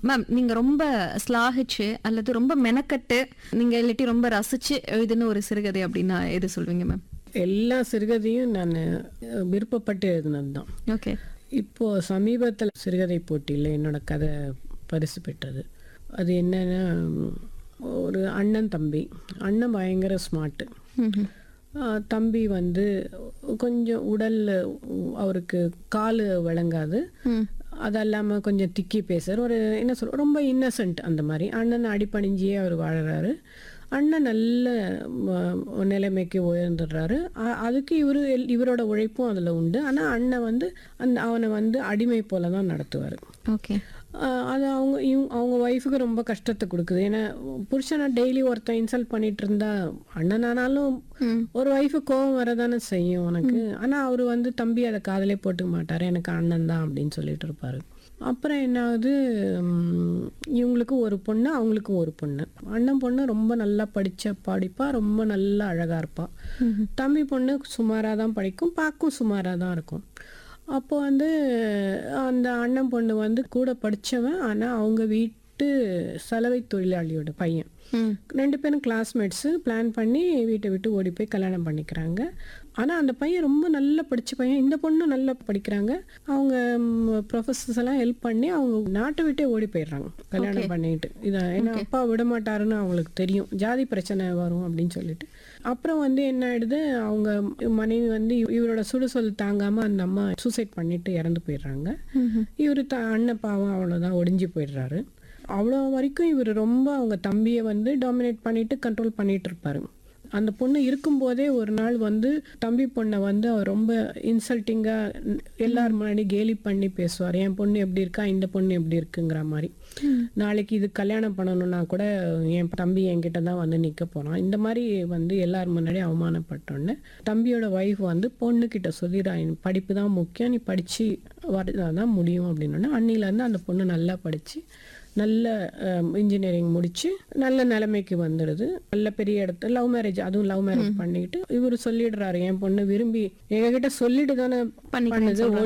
ma'am நீங்க ரொம்ப ஸ்லாகிச்சு அல்லது ரொம்ப மெனக்கட்டு நீங்க இல்லாட்டி ரொம்ப ரசிச்சு எழுதின ஒரு சிறுகதை அப்படின்னா எது சொல்வீங்க மேம் எல்லா சிறுகதையும் நான் விருப்பப்பட்டு எழுதினது தான் ஓகே இப்போ சமீபத்தில் சிறுகதை போட்டியில் என்னோட கதை பரிசு பெற்றது அது என்னன்னா ஒரு அண்ணன் தம்பி அண்ணன் பயங்கர ஸ்மார்ட்டு தம்பி வந்து கொஞ்சம் உடல்ல அவருக்கு கால் விளங்காது அது இல்லாமல் கொஞ்சம் திக்கி பேசுற ஒரு என்ன சொல்ற ரொம்ப இன்னசென்ட் அந்த மாதிரி அண்ணன் அடிப்பணிஞ்சியே அவர் வாழறாரு அண்ணன் நல்ல ம- நிலைமைக்கு உயர்ந்துடுறாரு அ- அதுக்கு இவரு எல்- இவரோட உழைப்பும் அதில் உண்டு ஆனால் அண்ணன் வந்து அந்த அவனை வந்து அடிமை போல தான் நடத்துவார் ஓகே ஆஹ் அது அவங்க இவங்க அவங்க ஒய்ஃபுக்கு ரொம்ப கஷ்டத்தை கொடுக்குது ஏன்னா புருஷனை டெய்லி ஒருத்தன் இன்சல்ட் பண்ணிட்டு இருந்தா அண்ணனானாலும் ஒரு ஒய்ஃபு கோவம் வரதானே செய்யும் உனக்கு ஆனா அவரு வந்து தம்பி அதை காதலே போட்டுக்க மாட்டாரு எனக்கு அண்ணன் தான் அப்படின்னு சொல்லிட்டு இருப்பாரு அப்புறம் என்ன ஆகுது உம், இவங்களுக்கு ஒரு பொண்ணு அவங்களுக்கும் ஒரு பொண்ணு அண்ணன் பொண்ணு ரொம்ப நல்லா படிச்ச படிப்பா ரொம்ப நல்லா அழகா இருப்பா தம்பி பொண்ணு சுமாராக தான் படிக்கும் பார்க்கும் சுமாராக தான் இருக்கும் அப்போ வந்து அந்த அண்ணன் பொண்ணு வந்து கூட படிச்சவன் ஆனால் அவங்க வீட்டு சலவை தொழிலாளியோட பையன் ரெண்டு பேரும் கிளாஸ்மேட்ஸு பிளான் பண்ணி வீட்டை விட்டு ஓடி போய் கல்யாணம் பண்ணிக்கிறாங்க ஆனால் அந்த பையன் ரொம்ப நல்லா படிச்ச பையன் இந்த பொண்ணு நல்லா படிக்கிறாங்க அவங்க ப்ரொஃபஸர்ஸ் எல்லாம் ஹெல்ப் பண்ணி அவங்க நாட்டை விட்டே ஓடி போயிடுறாங்க கல்யாணம் பண்ணிட்டு இதை ஏன்னா அப்பா விட மாட்டாருன்னு அவங்களுக்கு தெரியும் ஜாதி பிரச்சனை வரும் அப்படின்னு சொல்லிட்டு அப்புறம் வந்து என்ன ஆயிடுது அவங்க மனைவி வந்து இவ- இவரோட சுடுசொல் தாங்காம அந்த அம்மா சூசைட் பண்ணிட்டு இறந்து போயிடுறாங்க இவரு த அண்ணன் பாவம் அவ்வளோதான் ஒடிஞ்சு போயிடுறாரு அவ்வளோ வரைக்கும் இவர் ரொம்ப அவங்க தம்பியை வந்து டாமினேட் பண்ணிட்டு கண்ட்ரோல் பண்ணிட்டு இருப்பாரு அந்த பொண்ணு இருக்கும்போதே ஒரு நாள் வந்து தம்பி பொண்ணை வந்து அவர் ரொம்ப இன்சல்ட்டிங்காக எல்லார் முன்னாடி கேலி பண்ணி பேசுவார் என் பொண்ணு எப்படி இருக்கா இந்த பொண்ணு எப்படி இருக்குங்கிற மாதிரி நாளைக்கு இது கல்யாணம் பண்ணணும்னா கூட என் தம்பி என்கிட்ட தான் வந்து நிற்க போகிறான் இந்த மாதிரி வந்து எல்லார் முன்னாடி அவமானப்பட்டோன்னு தம்பியோட ஒய்ஃப் வந்து பொண்ணுக்கிட்ட சொல்லிடுறா "நீ படிப்பு தான் முக்கியம் நீ படித்து வரதான் முடியும் அப்படின்னோடனே அன்னிலேருந்து அந்த பொண்ணு நல்லா படித்து நல்ல இன்ஜினியரிங் முடிச்சு நல்ல நிலைமைக்கு வந்துடுது நல்ல பெரிய இடத்துல லவ் மேரேஜ் அதுவும் லவ் மேரேஜ் பண்ணிக்கிட்டு இவர் சொல்லிடுறாரு என் பொண்ணு விரும்பி எங்ககிட்ட சொல்லிட்டு தானே பண்ணிக்கிறேன்னு பண்ணுது